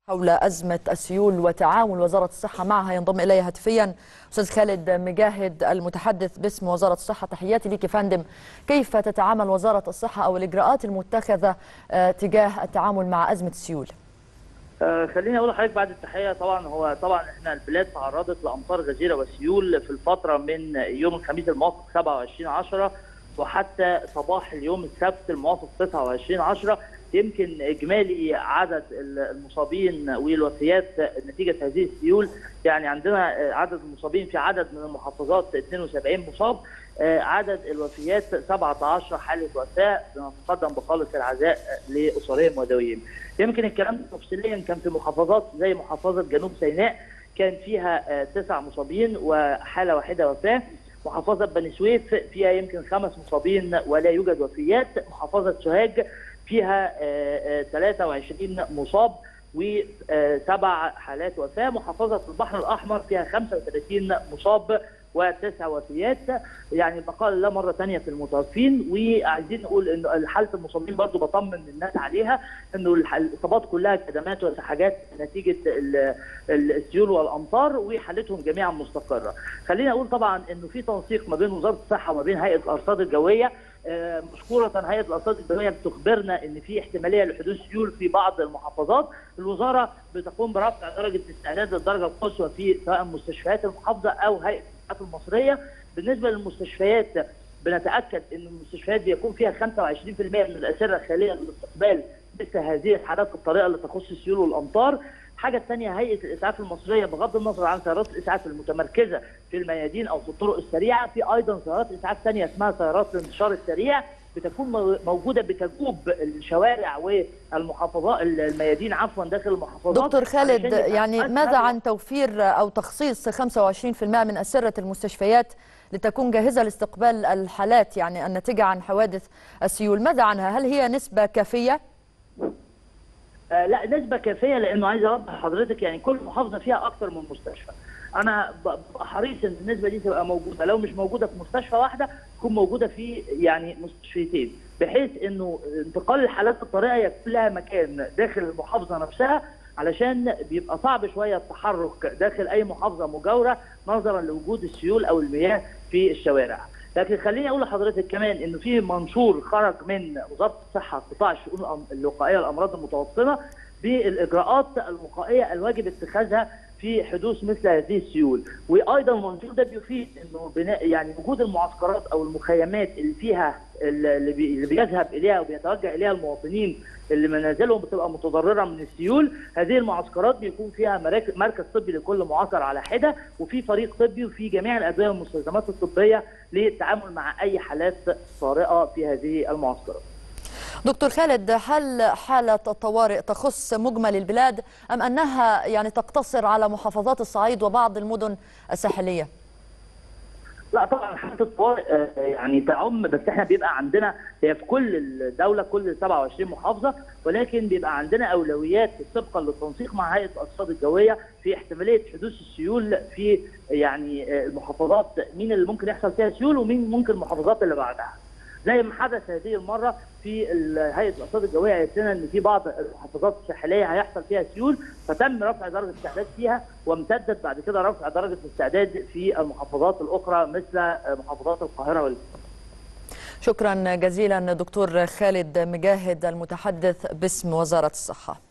حول أزمة السيول وتعاون وزارة الصحة معها ينضم إلي هاتفيا أستاذ خالد مجاهد المتحدث باسم وزارة الصحة تحياتي لك فندم كيف تتعامل وزارة الصحة أو الإجراءات المتخذة آه، تجاه التعامل مع أزمة السيول آه، خليني اقول لحضرتك بعد التحيه طبعا هو طبعا احنا البلاد تعرضت لامطار غزيره وسيول في الفتره من يوم الخميس الموافق 27 10 وحتى صباح اليوم السبت الموافق 29 10 يمكن اجمالي عدد المصابين والوفيات نتيجه هذه السيول يعني عندنا عدد المصابين في عدد من المحافظات 72 مصاب عدد الوفيات 17 حاله وفاه بنتقدم بخالص العزاء لاسرهم وذويهم. يمكن الكلام ده تفصيليا كان في محافظات زي محافظه جنوب سيناء كان فيها تسع مصابين وحاله واحده وفاه. محافظه بني سويف فيها يمكن خمس مصابين ولا يوجد وفيات. محافظه سوهاج فيها 23 مصاب وسبع حالات وفاه محافظه البحر الاحمر فيها 35 مصاب وتسع وفيات يعني بقاء الله مره ثانيه في المتوفين وعايزين نقول ان حاله المصابين برضو بطمن الناس عليها انه الاصابات كلها كدمات وسحاجات نتيجه السيول والامطار وحالتهم جميعا مستقره. خليني اقول طبعا انه في تنسيق ما بين وزاره الصحه وما بين هيئه الارصاد الجويه مشكورة هيئة الأرصاد الجوية بتخبرنا إن في احتمالية لحدوث سيول في بعض المحافظات، الوزارة بتقوم برفع درجة الاستعداد للدرجة القصوى في سواء مستشفيات المحافظة أو هيئة الصحة المصرية، بالنسبة للمستشفيات بنتأكد إن المستشفيات بيكون فيها 25% من الأسرة خالية للاستقبال مثل هذه الحالات الطارئة اللي تخص السيول والأمطار، الحاجة الثانية هيئة الإسعاف المصرية بغض النظر عن سيارات الإسعاف المتمركزة في الميادين أو في الطرق السريعة في أيضا سيارات إسعاف ثانية اسمها سيارات الانتشار السريع بتكون موجودة بتجوب الشوارع والمحافظات الميادين عفوا داخل المحافظات دكتور خالد يعني ماذا عن توفير أو تخصيص 25% من أسرة المستشفيات لتكون جاهزة لاستقبال الحالات يعني الناتجة عن حوادث السيول ماذا عنها هل هي نسبة كافية؟ آه لا نسبة كافية لأنه عايز أوضح لحضرتك يعني كل محافظة فيها أكثر من مستشفى. أنا حريص إن النسبة دي تبقى موجودة، لو مش موجودة في مستشفى واحدة تكون موجودة في يعني مستشفيتين، بحيث إنه انتقال الحالات الطارئة يكون لها مكان داخل المحافظة نفسها علشان بيبقى صعب شوية التحرك داخل أي محافظة مجاورة نظرا لوجود السيول أو المياه في الشوارع. لكن خليني اقول لحضرتك كمان انه في منشور خرج من وزاره الصحه قطاع الشؤون الوقائيه للامراض المتوطنه بالاجراءات الوقائيه الواجب اتخاذها في حدوث مثل هذه السيول وايضا المنشور ده بيفيد انه بناء يعني وجود المعسكرات او المخيمات اللي فيها اللي بيذهب اليها وبيتوجه اليها المواطنين اللي منازلهم بتبقى متضرره من السيول هذه المعسكرات بيكون فيها مركز طبي لكل معسكر على حده وفي فريق طبي وفي جميع الادويه والمستلزمات الطبيه للتعامل مع اي حالات طارئه في هذه المعسكرات دكتور خالد هل حالة الطوارئ تخص مجمل البلاد أم أنها يعني تقتصر على محافظات الصعيد وبعض المدن الساحلية؟ لا طبعا حاله الطوارئ يعني تعم بس احنا بيبقى عندنا هي في كل الدوله كل 27 محافظه ولكن بيبقى عندنا اولويات طبقا للتنسيق مع هيئه الارصاد الجويه في احتماليه حدوث السيول في يعني المحافظات مين اللي ممكن يحصل فيها سيول ومين ممكن المحافظات اللي بعدها. زي ما حدث هذه المره في هيئه الارصاد الجويه قالت لنا ان في بعض المحافظات الساحليه هيحصل فيها سيول فتم رفع درجه الاستعداد فيها وامتدت بعد كده رفع درجه الاستعداد في المحافظات الاخرى مثل محافظات القاهره والجيزه. شكرا جزيلا دكتور خالد مجاهد المتحدث باسم وزاره الصحه.